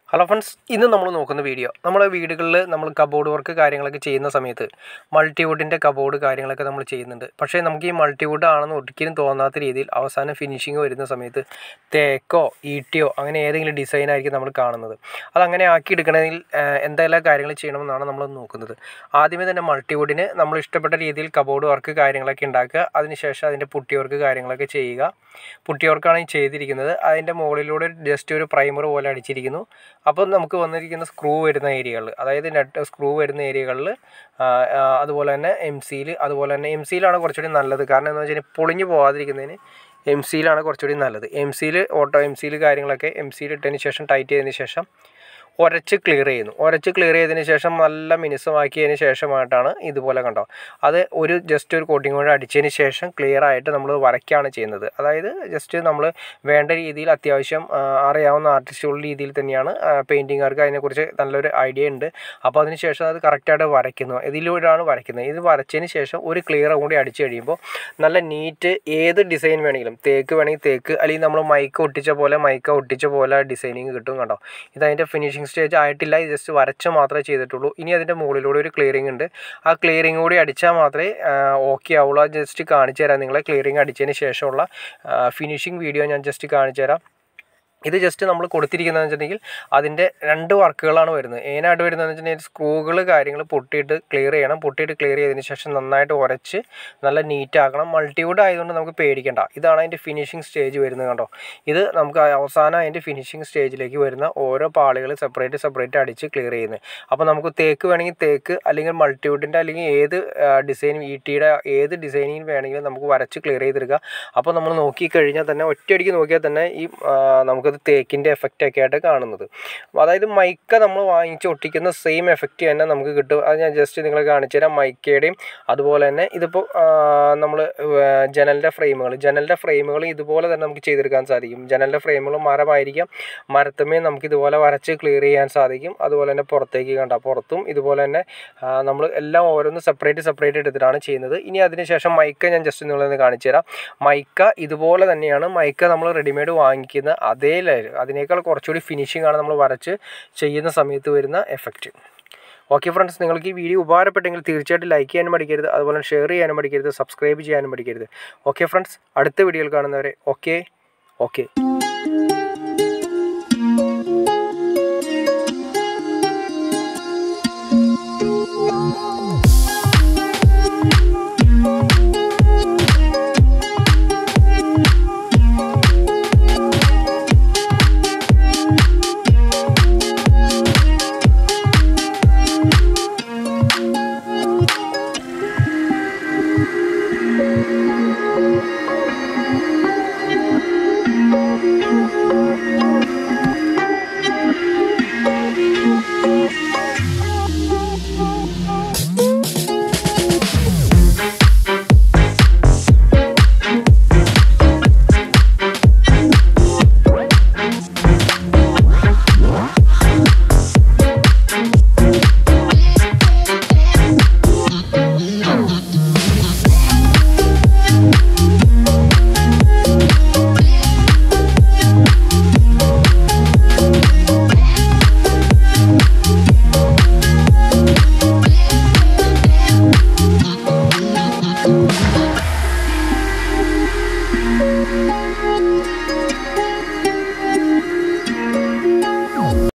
hello friends ഇന്ന് നമ്മൾ നോക്കുന്ന വീഡിയോ നമ്മുടെ വീടുകളിൽ നമ്മൾ കബോർഡ് വർക്ക് കാര്യങ്ങളൊക്കെ ചെയ്യുന്ന സമയത്ത് മൾട്ടിവുഡിൻ്റെ കബോർഡ് കാര്യങ്ങളൊക്കെ നമ്മൾ ചെയ്യുന്നുണ്ട് പക്ഷേ നമുക്ക് ഈ മൾട്ടിവുഡ് ആണെന്ന് ഒരിക്കലും തോന്നാത്ത രീതിയിൽ അവസാനം ഫിനിഷിങ് വരുന്ന സമയത്ത് തേക്കോ ഈട്ടിയോ അങ്ങനെ ഏതെങ്കിലും ഡിസൈൻ ആയിരിക്കും നമ്മൾ കാണുന്നത് അതങ്ങനെ ആക്കി എടുക്കണമെങ്കിൽ ആഹ്, എന്തെല്ലാം കാര്യങ്ങൾ ചെയ്യണമെന്നാണ് നമ്മൾ നോക്കുന്നത് ആദ്യമേ തന്നെ മൾട്ടിവുഡിന് നമ്മൾ ഇഷ്ടപ്പെട്ട രീതിയിൽ കബോർഡ് വർക്ക് കാര്യങ്ങളൊക്കെ ഉണ്ടാക്കുക അതിനുശേഷം അതിൻ്റെ പുട്ടി വർക്ക് കാര്യങ്ങളൊക്കെ ചെയ്യുക പുട്ടി വർക്കാണ് ഈ ചെയ്തിരിക്കുന്നത് അതിൻ്റെ മുകളിലൂടെ ജസ്റ്റ് ഒരു പ്രൈമർ പോലെ അടിച്ചിരിക്കുന്നു അപ്പോൾ നമുക്ക് വന്നിരിക്കുന്ന സ്ക്രൂ വരുന്ന ഏരിയകളിൽ അതായത് നെറ്റ് സ്ക്രൂ വരുന്ന ഏരിയകളിൽ അതുപോലെ തന്നെ എം സിയിൽ അതുപോലെ തന്നെ എം സിയിലാണ് കുറച്ചുകൂടി നല്ലത് കാരണം എന്താ വെച്ചാൽ പൊളിഞ്ഞു പോകാതിരിക്കുന്നതിന് എം സിയിലാണ് കുറച്ചുകൂടി നല്ലത് എം സിയിൽ ഓട്ടോ എം സിയിൽ കാര്യങ്ങളൊക്കെ എം സിയിൽ ഇട്ടതിന് ശേഷം ടൈറ്റ് ചെയ്തതിന് ശേഷം ഉരച്ച് ക്ലിയർ ചെയ്യുന്നു ഉരച്ച് ക്ലിയർ ചെയ്തതിന് ശേഷം നല്ല മിനുസമാക്കിയതിന് ശേഷമായിട്ടാണ് ഇതുപോലെ കണ്ടോ അത് ഒരു ജസ്റ്റ് ഒരു കോട്ടിങ് കൂടെ അടിച്ചതിന് ശേഷം ക്ലിയർ ആയിട്ട് നമ്മൾ വരയ്ക്കുകയാണ് ചെയ്യുന്നത് അതായത് ജസ്റ്റ് നമ്മൾ വേണ്ട രീതിയിൽ അത്യാവശ്യം ആ, അറിയാവുന്ന ആർട്ടിസ്റ്റുകളുടെ രീതിയിൽ തന്നെയാണ് പെയിൻറ്റിങ്ങുകാർക്ക് അതിനെക്കുറിച്ച് നല്ലൊരു ഐഡിയ ഉണ്ട് അപ്പോൾ അതിന് ശേഷം അത് കറക്റ്റായിട്ട് വരയ്ക്കുന്നു ഇതിലൂടെയാണ് വരയ്ക്കുന്നത് ഇത് വരച്ചതിന് ശേഷം ഒരു ക്ലിയർ കൂടി അടിച്ച് കഴിയുമ്പോൾ നല്ല നീറ്റ് ഏത് ഡിസൈൻ വേണമെങ്കിലും തേക്ക് വേണമെങ്കിൽ തേക്ക് അല്ലെങ്കിൽ നമ്മൾ മൈക്ക് ഒട്ടിച്ച പോലെ മൈക്ക ഒട്ടിച്ച പോലെ ഡിസൈനിങ് കിട്ടും കണ്ടോ ഇതതിൻ്റെ ഫിനിഷിംഗ് സ്റ്റേജ് ആയിട്ടില്ല ഇത് ജസ്റ്റ് വരച്ച് മാത്രമേ ചെയ്തിട്ടുള്ളൂ ഇനി അതിൻ്റെ മുകളിലൂടെ ഒരു ക്ലിയറിംഗ് ഉണ്ട് ആ ക്ലിയറിംഗ് കൂടി അടിച്ചാൽ മാത്രമേ ഓക്കെ ആവുള്ളൂ അത് ജസ്റ്റ് കാണിച്ചു തരാം നിങ്ങളെ ക്ലിയറിംഗ് അടിച്ചതിന് ശേഷമുള്ള ഫിനിഷിംഗ് വീഡിയോ ഞാൻ ജസ്റ്റ് കാണിച്ചു തരാം ഇത് ജസ്റ്റ് നമ്മൾ കൊടുത്തിരിക്കുന്നതെന്ന് വെച്ചിട്ടുണ്ടെങ്കിൽ അതിൻ്റെ രണ്ട് വർക്കുകളാണ് വരുന്നത് ഏനായിട്ട് വരുന്നതെന്ന് വെച്ചിട്ടുണ്ടെങ്കിൽ സ്ക്രൂകൾ കാര്യങ്ങൾ പൊട്ടിയിട്ട് ക്ലിയർ ചെയ്യണം പൊട്ടിയിട്ട് ക്ലിയർ ചെയ്തതിന് ശേഷം നന്നായിട്ട് ഉരച്ച് നല്ല നീറ്റ് ആക്കണം മൾട്ടിവുഡ് ആയതുകൊണ്ട് നമുക്ക് പേടിക്കണ്ട ഇതാണ് അതിൻ്റെ ഫിനിഷിംഗ് സ്റ്റേജ് വരുന്നത് കണ്ടോ ഇത് നമുക്ക് അവസാനം അതിൻ്റെ ഫിനിഷിംഗ് സ്റ്റേജിലേക്ക് വരുന്ന ഓരോ പാളികൾ സെപ്പറേറ്റ് സെപ്പറേറ്റ് അടിച്ച് ക്ലിയർ ചെയ്യുന്നത് അപ്പോൾ നമുക്ക് തേക്ക് വേണമെങ്കിൽ തേക്ക് അല്ലെങ്കിൽ മൾട്ടിവുഡിൻ്റെ അല്ലെങ്കിൽ ഏത് ഡിസൈൻ ഈട്ടിയുടെ ഏത് ഡിസൈനിങ് വേണമെങ്കിലും നമുക്ക് വരച്ച് ക്ലിയർ ചെയ്തെടുക്കുക അപ്പോൾ നമ്മൾ നോക്കിക്കഴിഞ്ഞാൽ തന്നെ ഒറ്റയടിക്ക് നോക്കിയാൽ തന്നെ ഈ ആ, നമുക്കത് തേക്കിൻ്റെ എഫക്റ്റ് ഒക്കെ ആയിട്ട് കാണുന്നത് അതായത് മൈക്ക നമ്മൾ വാങ്ങിച്ച് ഒട്ടിക്കുന്ന സെയിം എഫക്റ്റ് തന്നെ നമുക്ക് കിട്ടും അത് ഞാൻ ജസ്റ്റ് നിങ്ങളെ കാണിച്ചു തരാം മൈക്കയുടെയും അതുപോലെ തന്നെ ഇതിപ്പോൾ നമ്മൾ ജനലിൻ്റെ ഫ്രെയിമുകൾ ജനലിൻ്റെ ഫ്രെയിമുകൾ ഇതുപോലെ തന്നെ നമുക്ക് ചെയ്തെടുക്കാൻ സാധിക്കും ജനലിൻ്റെ ഫ്രെയിമുകൾ മരമായിരിക്കാം മരത്തുമേ നമുക്ക് ഇതുപോലെ വരച്ച് ക്ലിയർ ചെയ്യാൻ സാധിക്കും അതുപോലെ തന്നെ പുറത്തേക്ക് കണ്ട പുറത്തും ഇതുപോലെ തന്നെ നമ്മൾ എല്ലാം ഓരോന്ന് സെപ്പറേറ്റ് സെപ്പറേറ്റ് എടുത്തിട്ടാണ് ചെയ്യുന്നത് ഇനി അതിനുശേഷം മൈക്ക ഞാൻ ജസ്റ്റ് നിങ്ങളൊന്ന് കാണിച്ചു തരാം മൈക്ക ഇതുപോലെ തന്നെയാണ് മൈക്ക നമ്മൾ റെഡിമെയ്ഡ് വാങ്ങിക്കുന്ന അതേ ലെയർ അതിനേക്കാൾ കുറച്ചുകൂടി ഫിനിഷിംഗ് ആണ് നമ്മൾ വരച്ച് ചെയ്യുന്ന സമയത്ത് വരുന്ന എഫക്റ്റ് ഓക്കെ ഫ്രണ്ട്സ് നിങ്ങൾക്ക് ഈ വീഡിയോ ഉപകാരപ്പെട്ടെങ്കിൽ തീർച്ചയായിട്ടും ലൈക്ക് ചെയ്യാനും മടിക്കരുത് അതുപോലെ ഷെയർ ചെയ്യാനും മടിക്കരുത് സബ്സ്ക്രൈബ് ചെയ്യാനും മടിക്കരുത് ഓക്കെ ഫ്രണ്ട്സ് അടുത്ത വീഡിയോയിൽ കാണുന്നവരെ ഓക്കെ ഓക്കെ